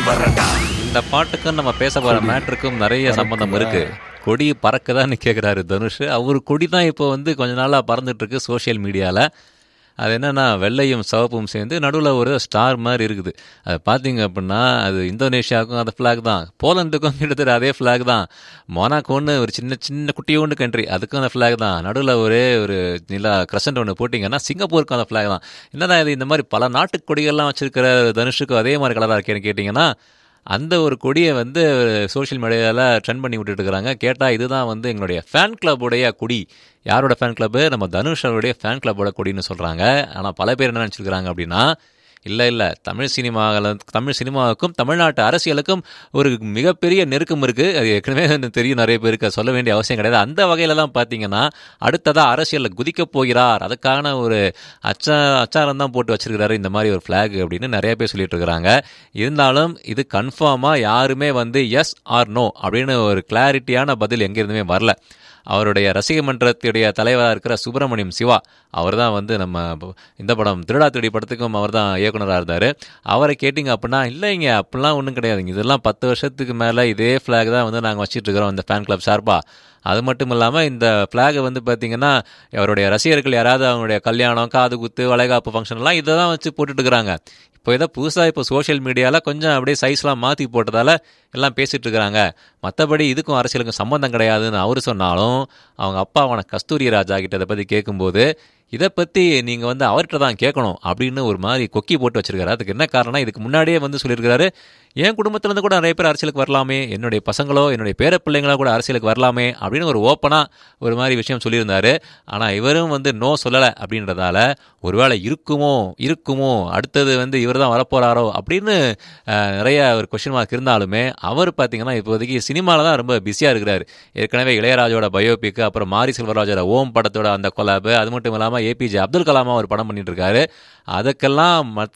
இந்த பாட்டுக்கும் நம்ம பேச போற மேட்ருக்கும் நிறைய சம்பந்தம் இருக்கு கொடி பறக்குதான்னு கேட்குறாரு தனுஷ் அவர் கொடி தான் இப்போ வந்து கொஞ்ச நாளாக பறந்துட்டு இருக்கு சோஷியல் மீடியாவில் அது என்னன்னா வெள்ளையும் சிவப்பும் சேர்ந்து நடுவில் ஒரு ஸ்டார் மாதிரி இருக்குது அது பார்த்தீங்க அப்படின்னா அது இந்தோனேஷியாவுக்கும் அந்த ஃப்ளாக் தான் போலண்டுக்கும் கிட்டத்தட்ட அதே ஃப்ளாக் தான் மொனாக்கோன்னு ஒரு சின்ன சின்ன குட்டியோண்டு கண்ட்ரி அதுக்கும் அந்த ஃப்ளாக் தான் நடுவில் ஒரே ஒரு நிலா கிரசன்ட் ஒன்று போட்டிங்கன்னா சிங்கப்பூருக்கும் அந்த ஃப்ளாக் தான் என்னதான் இது இந்த மாதிரி பல நாட்டு கொடிகள்லாம் வச்சிருக்கிற தனுஷுக்கும் அதே மாதிரி கலராக இருக்கேன்னு கேட்டிங்கன்னா அந்த ஒரு கொடியை வந்து சோஷியல் மீடியாவில் ட்ரெண்ட் பண்ணி விட்டுட்டு இருக்கிறாங்க கேட்டால் இதுதான் வந்து எங்களுடைய ஃபேன் கிளப்புடைய கொடி யாரோட ஃபேன் கிளப்பு நம்ம தனுஷ் அவருடைய ஃபேன் கிளப்போட கொடின்னு சொல்கிறாங்க ஆனால் பல பேர் என்ன நினச்சிருக்கிறாங்க அப்படின்னா இல்லை இல்லை தமிழ் சினிமாவில் தமிழ் சினிமாவுக்கும் தமிழ்நாட்டு அரசியலுக்கும் ஒரு மிகப்பெரிய நெருக்கம் இருக்குது அது ஏற்கனவே எனக்கு தெரியும் நிறைய பேருக்கு அது சொல்ல வேண்டிய அவசியம் கிடையாது அந்த வகையில் தான் பார்த்தீங்கன்னா அடுத்ததாக அரசியலில் குதிக்கப் போகிறார் அதுக்கான ஒரு அச்சா அச்சாரம் தான் போட்டு வச்சிருக்கிறாரு இந்த மாதிரி ஒரு ஃப்ளாக் அப்படின்னு நிறைய பேர் சொல்லிட்டு இருக்கிறாங்க இருந்தாலும் இது கன்ஃபார்மாக யாருமே வந்து எஸ் ஆர் நோ அப்படின்னு ஒரு கிளாரிட்டியான பதில் எங்கேருந்துமே வரல அவருடைய ரசிக மன்றத்துடைய தலைவராக இருக்கிற சுப்பிரமணியம் சிவா அவர் தான் வந்து நம்ம இந்த படம் திருடா திருடி படத்துக்கும் அவர் தான் இயக்குனராக இருந்தார் அவரை கேட்டிங்க அப்படின்னா இல்லைங்க அப்படிலாம் ஒன்றும் கிடையாதுங்க இதெல்லாம் பத்து வருஷத்துக்கு மேலே இதே ஃப்ளாக் தான் வந்து நாங்கள் வச்சிட்டு இருக்கிறோம் இந்த ஃபேன் கிளப் சார்பாக அது மட்டும் இல்லாமல் இந்த ஃப்ளாகை வந்து பார்த்தீங்கன்னா அவருடைய ரசிகர்கள் யாராவது அவங்களுடைய கல்யாணம் காது குத்து வளைகாப்பு ஃபங்க்ஷன்லாம் இதை தான் வச்சு போட்டுட்டு இருக்கிறாங்க இப்போ ஏதோ புதுசாக இப்போ சோஷியல் மீடியாவில் கொஞ்சம் அப்படியே சைஸ்லாம் மாற்றி போட்டதால் எல்லாம் பேசிகிட்டு இருக்கிறாங்க மற்றபடி இதுக்கும் அரசியலுக்கும் சம்மந்தம் கிடையாதுன்னு அவர் சொன்னாலும் அவங்க அப்பாவான கஸ்தூரி ராஜா கிட்ட இதை பற்றி கேட்கும்போது இதை பற்றி நீங்கள் வந்து அவர்கிட்ட தான் கேட்கணும் அப்படின்னு ஒரு மாதிரி கொக்கி போட்டு வச்சிருக்காரு அதுக்கு என்ன காரணம் இதுக்கு முன்னாடியே வந்து சொல்லியிருக்காரு என் குடும்பத்திலேருந்து கூட நிறைய பேர் அரசியலுக்கு வரலாமே என்னுடைய பசங்களோ என்னுடைய பேர பிள்ளைங்களோ கூட அரசியலுக்கு வரலாமே அப்படின்னு ஒரு ஓப்பனாக ஒரு மாதிரி விஷயம் சொல்லியிருந்தாரு ஆனால் இவரும் வந்து நோ சொல்லலை அப்படின்றதால ஒருவேளை இருக்குமோ இருக்குமோ அடுத்தது வந்து இவர் தான் வரப்போகிறாரோ அப்படின்னு அஹ், நிறைய ஒரு கொஷின் மார்க் இருந்தாலுமே அவர் பார்த்தீங்கன்னா இப்போதைக்கு சினிமாவில் தான் ரொம்ப பிஸியாக இருக்கிறார் ஏற்கனவே இளையராஜோட பயோபிக் அப்புறம் மாரி செல்வராஜோட ஓம் படத்தோட அந்த கொலாபு அது மட்டும் இல்லாமல் ஏபிஜே அப்துல் கலாமா ஒரு படம் பண்ணிட்டு இருக்காரு அதுக்கெல்லாம் மத்திய